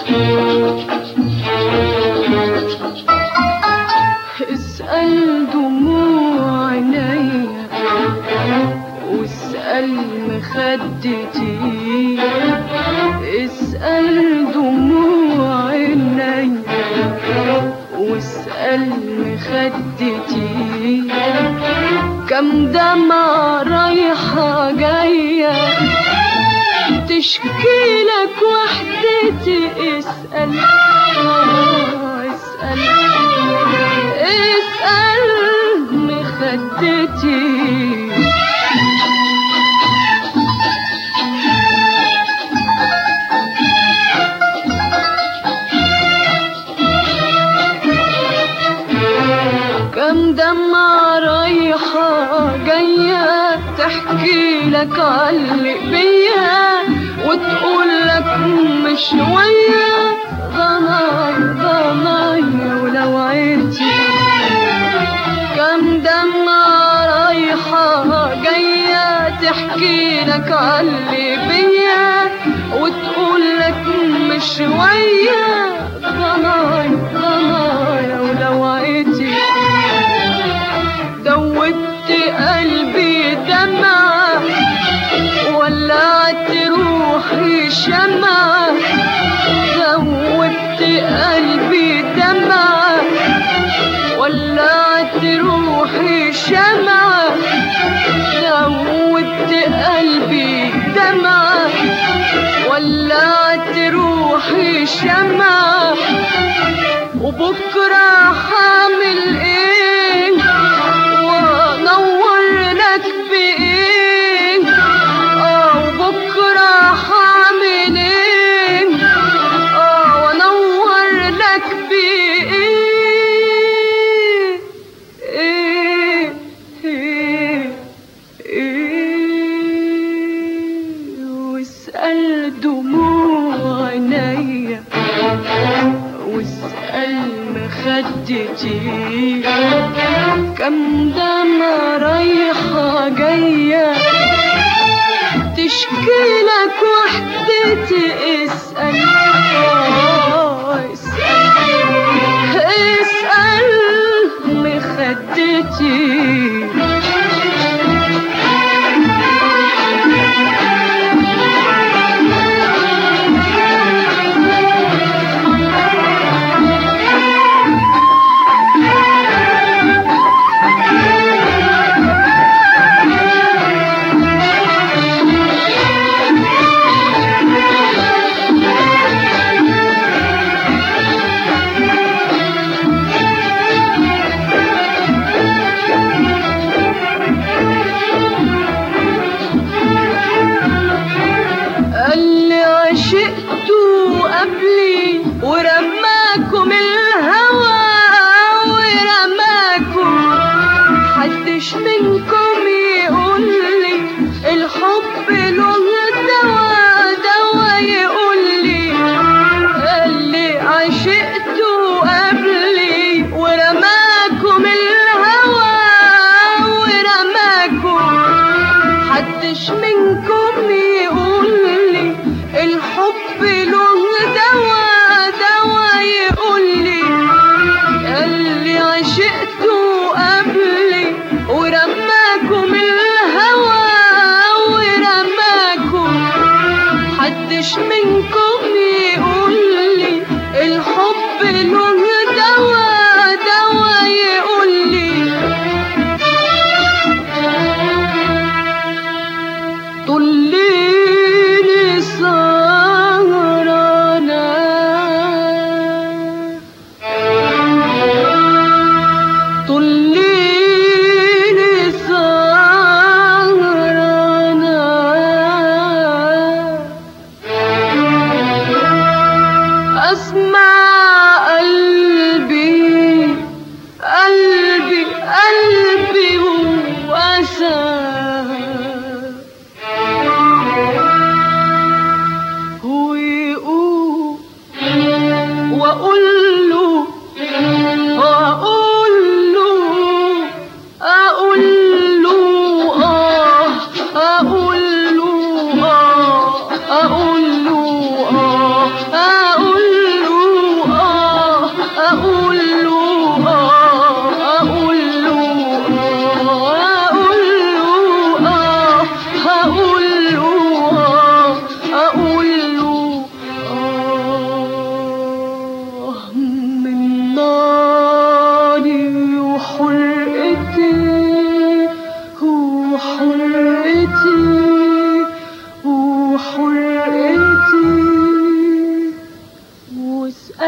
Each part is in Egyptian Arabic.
اسأل دموع عينيا واسأل مخدتي اسأل دموع عينيا واسأل مخدتي كم دمعة رايحة جاية تشكي لك وحدتي اسأل آه، اسأل اسأل مخدتي كم دمعة رايحة جاية تحكي لك علي بيا وتقول لك مش شوية ضناي ضناي ولو عيتي كم دمعة رايحة جاية تحكي لك علي بيا وتقول لك مش شوية ضناي ضناي ولو عيتي دوبت قلبي دمعة ولعت روحي شمعة دوبت قلبي دمعة ولعت روحي شمعة دوبت قلبي دمعة ولعت روحي شمعة وبكرة حامل ايه وانور لك بايه اه وبكرة حامل ايه اه وانور لك بايه ايه ايه ايه واسأل دموع عينيا واسأل مخدتي كم دمعة رايحة جاية تشكي لك وحدتي اسأل آه، اسأل اسأل مخدتي اللي عشقته قبلي ورماكم الهوى ورماكم حدش منكم يقول لي الحب له دوا دوا يقول لي اللي عشقته قبلي ورماكم الهوى ورماكم حدش منكم يقول لي الحب له دوا دوا يقول لي اللي عشقته قبلي ورماكم الهوى ورماكم حدش منكم يقول لي الحب له دوا دوا يقول لي طليني سهرانا طليني سهرانا أسمع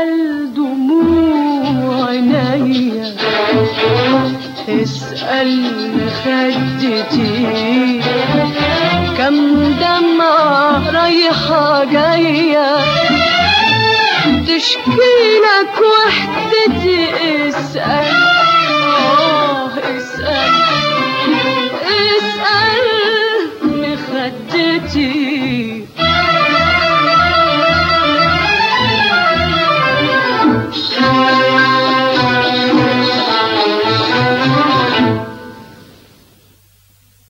اسأل دموع عينيا اسأل مخدتي كم دمعة رايحة جاية تشكيلك وحدتي اسأل